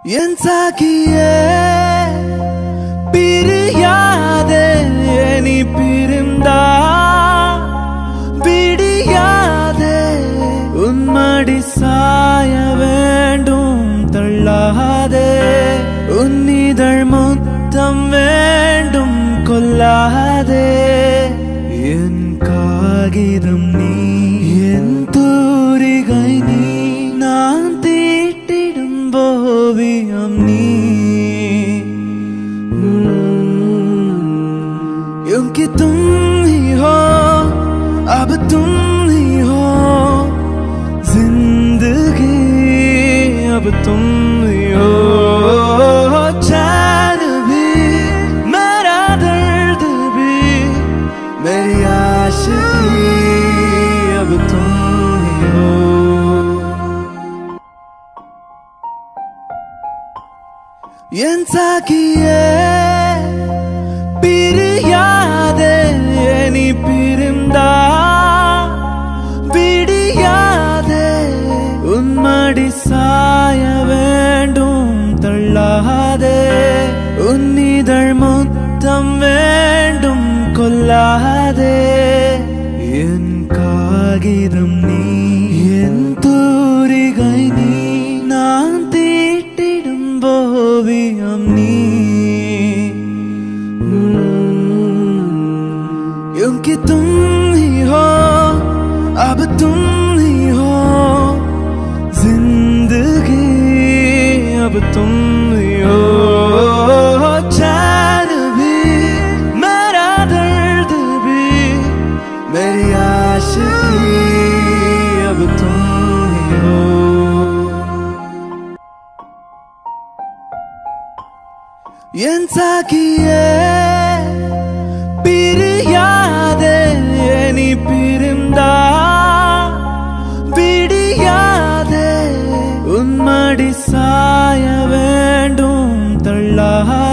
என் சாக்கியே பிரியாதே நீ பிரிந்தா விடியாதே உன்மடி சாய வேண்டும் தள்ளாதே உன்னிதழ் முத்தம் வேண்டும் கொல்லாதே என் காகிதம் நீ என் தூரிகை நீ நான் தீட்டிடும் ஓவியம் நீ क्योंकि तुम ही हो अब तुम ही हो जिंदगी अब तुम ही हो चैन भी मेरा दर्द भी मेरी आशिकी अब तुम ही हो என் சாக்கியே பிரியாதே நீ பிரிந்தா விடியாதே உன்மடி சாய வேண்டும் தள்ளாதே உன்னிதழ் முத்தம் வேண்டும் கொல்லாதே என் காகிதம் நீ என் தூரிகை நீ நான் தீட்டிடும் ஓவியம் நீ क्योंकि तुम ही हो अब तुम ही हो जिंदगी अब तुम ही हो चैन भी मेरा दर्द भी मेरी आशिकी अब तुम ही हो என் சாக்கியே பிரியாதே நீ பிரிந்தா விடியாதே உன்மடி சாய வேண்டும் தள்ளாதே